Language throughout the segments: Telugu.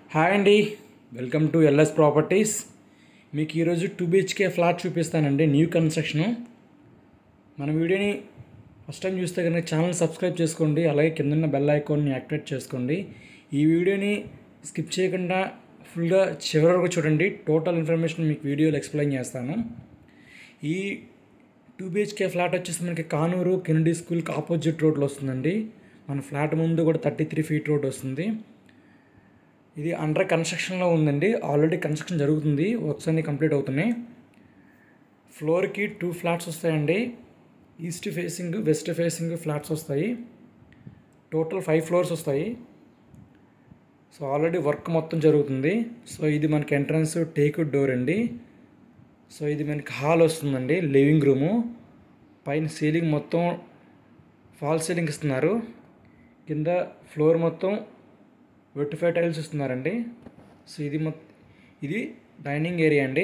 హాయ్ అండి వెల్కమ్ టు ఎల్ఎస్ ప్రాపర్టీస్ మీకు ఈరోజు టూ బిహెచ్కే ఫ్లాట్ చూపిస్తానండి న్యూ కన్స్ట్రక్షను మన వీడియోని ఫస్ట్ టైం చూస్తే కనుక ఛానల్ సబ్స్క్రైబ్ చేసుకోండి అలాగే కింద బెల్ ఐకాన్ని యాక్టివేట్ చేసుకోండి ఈ వీడియోని స్కిప్ చేయకుండా ఫుల్గా చివరి వరకు చూడండి టోటల్ ఇన్ఫర్మేషన్ మీకు వీడియోలో ఎక్స్ప్లెయిన్ చేస్తాను ఈ టూ బిహెచ్కే ఫ్లాట్ వచ్చేసి మనకి కానూరు కెనడీ స్కూల్కి ఆపోజిట్ రోడ్లో వస్తుందండి మన ఫ్లాట్ ముందు కూడా థర్టీ త్రీ ఫీట్ రోడ్ వస్తుంది ఇది అండర్ కన్స్ట్రక్షన్లో ఉందండి ఆల్రెడీ కన్స్ట్రక్షన్ జరుగుతుంది వర్క్స్ అన్నీ కంప్లీట్ అవుతున్నాయి ఫ్లోర్కి టూ ఫ్లాట్స్ వస్తాయండి east facing west facing flats వస్తాయి టోటల్ ఫైవ్ ఫ్లోర్స్ వస్తాయి సో ఆల్రెడీ వర్క్ మొత్తం జరుగుతుంది సో ఇది మనకి ఎంట్రన్స్ టేక్ డోర్ అండి సో ఇది మనకి హాల్ వస్తుందండి లివింగ్ రూము పైన సీలింగ్ మొత్తం ఫాల్ సీలింగ్ ఇస్తున్నారు కింద ఫ్లోర్ మొత్తం వెటిఫై టైల్స్ ఇస్తున్నారండి సో ఇది మొత్తం ఇది డైనింగ్ ఏరియా అండి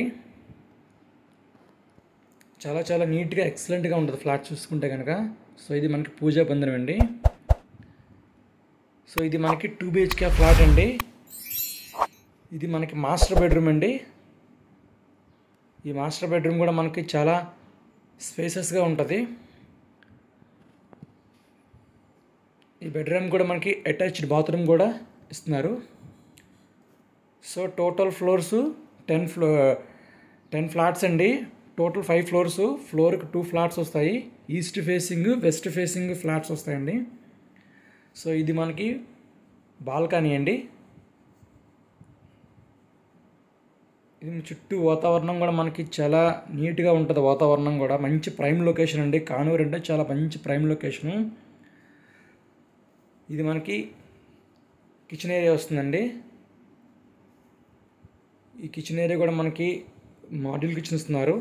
చాలా చాలా నీట్గా ఎక్సలెంట్గా ఉంటుంది ఫ్లాట్ చూసుకుంటే కనుక సో ఇది మనకి పూజా బంధనం అండి సో ఇది మనకి టూ బిహెచ్కే ఫ్లాట్ అండి ఇది మనకి మాస్టర్ బెడ్రూమ్ అండి ఈ మాస్టర్ బెడ్రూమ్ కూడా మనకి చాలా స్పేసెస్గా ఉంటుంది ఈ బెడ్రూమ్ కూడా మనకి అటాచ్డ్ బాత్రూమ్ కూడా ఇస్తున్నారు so total floors ten floor ten flats అండి టోటల్ ఫైవ్ ఫ్లోర్స్ ఫ్లోర్కి టూ ఫ్లాట్స్ వస్తాయి east facing west facing flats వస్తాయండి సో ఇది మనకి బాల్కనీ అండి ఇది చుట్టూ వాతావరణం కూడా మనకి చాలా నీట్గా ఉంటుంది వాతావరణం కూడా మంచి ప్రైమ్ లొకేషన్ అండి కానూరు అంటే చాలా మంచి ప్రైమ్ లొకేషను ఇది మనకి కిచెన్ ఏరియా వస్తుందండి ఈ కిచెన్ ఏరియా కూడా మనకి మాడ్యూల్ కిచెన్ ఇస్తున్నారు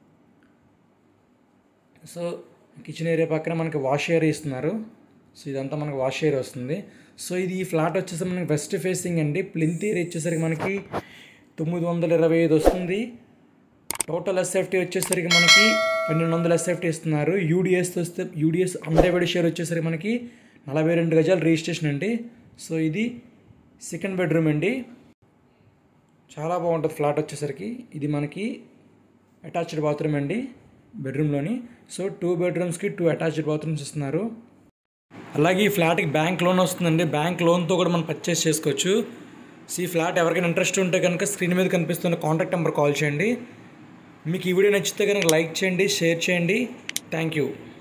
సో కిచెన్ ఏరియా పక్కన మనకి వాష్ ఏరియా ఇస్తున్నారు సో ఇదంతా మనకి వాష్ ఏరియా వస్తుంది సో ఇది ఈ ఫ్లాట్ వచ్చేసి మనకి వెస్ట్ ఫేసింగ్ అండి ప్లింత్ ఏరియా వచ్చేసరికి మనకి తొమ్మిది వందల ఇరవై ఐదు వస్తుంది టోటల్ ఎస్ఎఫ్టీ వచ్చేసరికి మనకి పన్నెండు వందల ఎస్ఎఫ్టీ ఇస్తున్నారు యూడిఎస్ వస్తే యూడిఎస్ అండర్వెడ్ షేర్ వచ్చేసరికి మనకి నలభై రెండు గజాలు రిజిస్ట్రేషన్ అండి సో ఇది సెకండ్ బెడ్రూమ్ అండి చాలా బాగుంటుంది ఫ్లాట్ వచ్చేసరికి ఇది మనకి అటాచ్డ్ బాత్రూమ్ అండి బెడ్రూమ్లోని సో టూ బెడ్రూమ్స్కి టూ అటాచ్డ్ బాత్రూమ్స్ ఇస్తున్నారు అలాగే ఈ ఫ్లాట్కి బ్యాంక్ లోన్ వస్తుందండి బ్యాంక్ లోన్తో కూడా మనం పర్చేస్ చేసుకోవచ్చు సో ఈ ఫ్లాట్ ఎవరికైనా ఇంట్రెస్ట్ ఉంటే కనుక స్క్రీన్ మీద కనిపిస్తున్న కాంటాక్ట్ నెంబర్ కాల్ చేయండి మీకు ఈ వీడియో నచ్చితే కనుక లైక్ చేయండి షేర్ చేయండి థ్యాంక్ యూ